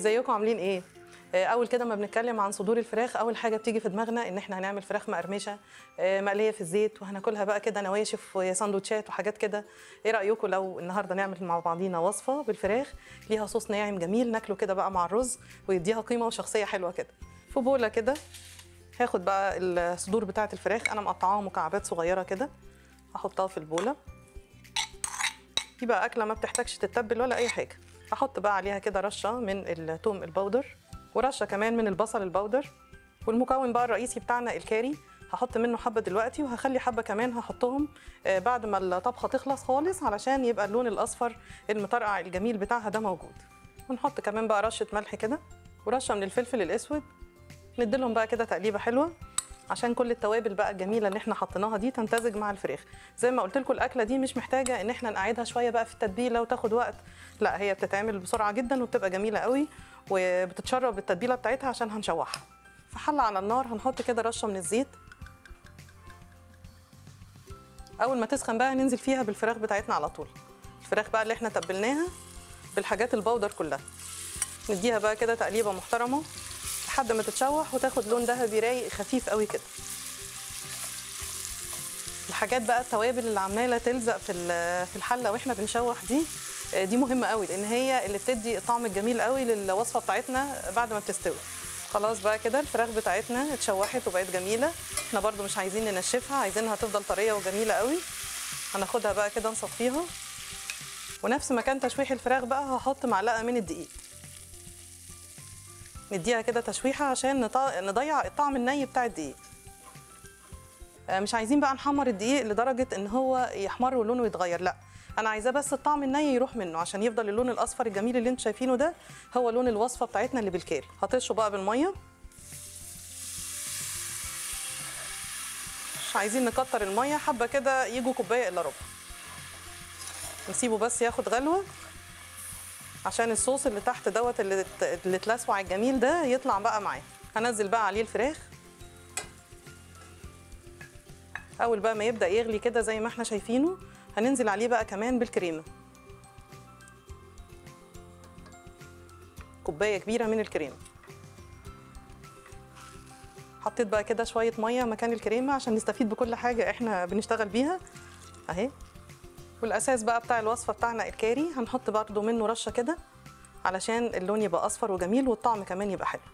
ازيكم عاملين ايه آه، اول كده ما بنتكلم عن صدور الفراخ اول حاجه بتيجي في دماغنا ان احنا هنعمل فراخ مقرمشه آه، مقليه في الزيت وهناكلها بقى كده نواشف وساندوتشات وحاجات كده ايه رايكم لو النهارده نعمل مع بعضينا وصفه بالفراخ ليها صوص ناعم جميل ناكله كده بقى مع الرز ويديها قيمه وشخصيه حلوه كده في بوله كده هاخد بقى الصدور بتاعه الفراخ انا مقطعاها مكعبات صغيره كده هحطها في البوله دي بقى اكله ما بتحتاجش تتبل ولا اي حاجه احط بقى عليها كده رشه من الثوم البودر ورشه كمان من البصل البودر والمكون بقى الرئيسي بتاعنا الكاري هحط منه حبه دلوقتي وهخلي حبه كمان هحطهم آه، بعد ما الطبخه تخلص خالص علشان يبقى اللون الاصفر المطرقع الجميل بتاعها ده موجود ونحط كمان بقى رشه ملح كده ورشه من الفلفل الاسود نديلهم بقى كده تقليبه حلوه عشان كل التوابل بقى الجميله اللي احنا حطيناها دي تمتزج مع الفراخ زي ما قلت لكم الاكله دي مش محتاجه ان احنا نقعدها شويه بقى في التتبيله وتاخد وقت لا هي بتتعمل بسرعه جدا وبتبقى جميله قوي وبتتشرب بالتتبيله بتاعتها عشان هنشوحها في حله على النار هنحط كده رشه من الزيت اول ما تسخن بقى ننزل فيها بالفراخ بتاعتنا على طول الفراخ بقى اللي احنا تبلناها بالحاجات البودر كلها نديها بقى كده تقليبه محترمه لحد ما تتشوح وتاخد لون ذهبي رايق خفيف قوي كده الحاجات بقى التوابل اللي عماله تلزق في ال- في الحله واحنا بنشوح دي آه، دي مهمه قوي لان هي اللي بتدي الطعم الجميل قوي للوصفه بتاعتنا بعد ما بتستوي خلاص بقى كده الفراخ بتاعتنا اتشوحت وبقت جميله احنا برضو مش عايزين ننشفها عايزينها تفضل طريه وجميله قوي هناخدها بقى كده نصفيها ونفس مكان تشويح الفراخ بقى هحط معلقه من الدقيق نديها كده تشويحه عشان نط- نضيع الطعم الني بتاع الدقيق آه، مش عايزين بقى نحمر الدقيق لدرجه ان هو يحمر ولونه يتغير لا انا عايزاه بس الطعم الني يروح منه عشان يفضل اللون الاصفر الجميل اللي انتوا شايفينه ده هو لون الوصفه بتاعتنا اللي بالكاري هطشه بقى بالميه مش عايزين نكتر الميه حبه كده يجوا كوبايه الا ربع نسيبه بس ياخد غلوه عشان الصوص اللي تحت دوت اللي ات- اللي اتلسوع الجميل ده يطلع بقى معاه هنزل بقى عليه الفراخ اول بقى ما يبدا يغلي كده زي ما احنا شايفينه هننزل عليه بقى كمان بالكريمه كوبايه كبيره من الكريمه حطيت بقى كده شويه ميه مكان الكريمه عشان نستفيد بكل حاجه احنا بنشتغل بيها اهي والاساس بقى بتاع الوصفه بتاعنا الكاري هنحط برضو منه رشه كده علشان اللون يبقى اصفر وجميل والطعم كمان يبقى حلو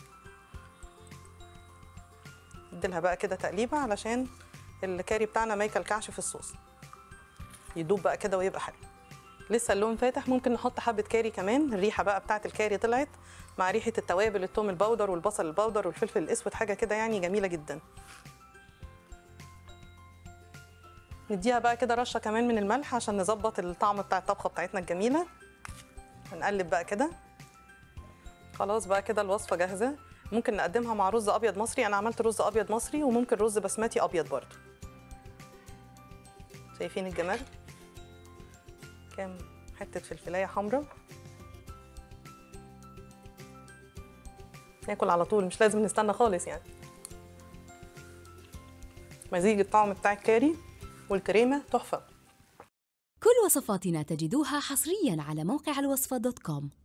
اديلها بقى كده تقليبه علشان الكاري بتاعنا ما يكلكعش في الصوص يدوب بقى كده ويبقى حلو لسه اللون فاتح ممكن نحط حبه كاري كمان الريحه بقى بتاعه الكاري طلعت مع ريحه التوابل الثوم البودر والبصل البودر والفلفل الاسود حاجه كده يعني جميله جدا نديها بقى كده رشه كمان من الملح عشان نظبط الطعم بتاع الطبخه بتاعتنا الجميله هنقلب بقى كده خلاص بقى كده الوصفه جاهزه ممكن نقدمها مع رز ابيض مصري انا عملت رز ابيض مصري وممكن رز بسمتي ابيض برضو شايفين الجمال كام حته فلفلايه حمراء ناكل على طول مش لازم نستنى خالص يعني مزيج الطعم بتاع الكاري والكريمه تحفه كل وصفاتنا تجدوها حصريا على موقع الوصفة دوت كوم